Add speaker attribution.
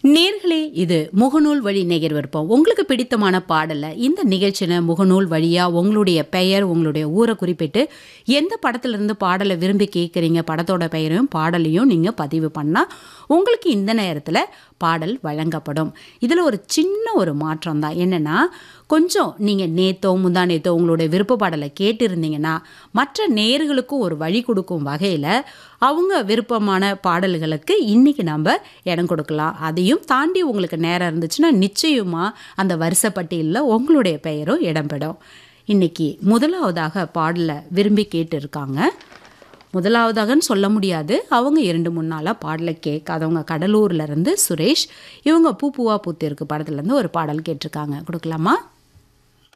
Speaker 1: நேர்களே இது முகநூல் வழி நேயர் விருப்பம் உங்களுக்கு பிடித்தமான பாடலை இந்த நிகழ்ச்சின முகநூல் வழியா உங்களுடைய பெயர் உங்களுடைய ஊரை குறிப்பிட்டு எந்த படத்துல இருந்து பாடலை விரும்பி கேட்குறீங்க படத்தோட பெயரையும் பாடலையும் நீங்க பதிவு பண்ணா உங்களுக்கு இந்த நேரத்துல பாடல் வழங்கப்படும் இதுல ஒரு சின்ன ஒரு மாற்றம் தான் என்னன்னா கொஞ்சம் நீங்க நேத்தோ முந்தா நேத்தோ உங்களுடைய விருப்ப பாடலை கேட்டிருந்தீங்கன்னா மற்ற நேர்களுக்கும் ஒரு வழி கொடுக்கும் வகையில அவங்க விருப்பமான பாடல்களுக்கு இன்னைக்கு நம்ம இடம் கொடுக்கலாம் அதையும் தாண்டி உங்களுக்கு நேரம் இருந்துச்சுன்னா நிச்சயமா அந்த வரிசைப்பட்டியலில் உங்களுடைய பெயரும் இடம்பெறும் இன்னைக்கு முதலாவதாக பாடலை விரும்பி கேட்டு இருக்காங்க முதலாவதாகன்னு சொல்ல முடியாது அவங்க இரண்டு மூணு நாளாக பாடலை கேட்காதவங்க கடலூர்ல இருந்து சுரேஷ் இவங்க பூ பூவா பூத்திருக்கு படத்துலேருந்து ஒரு பாடல் கேட்டிருக்காங்க கொடுக்கலாமா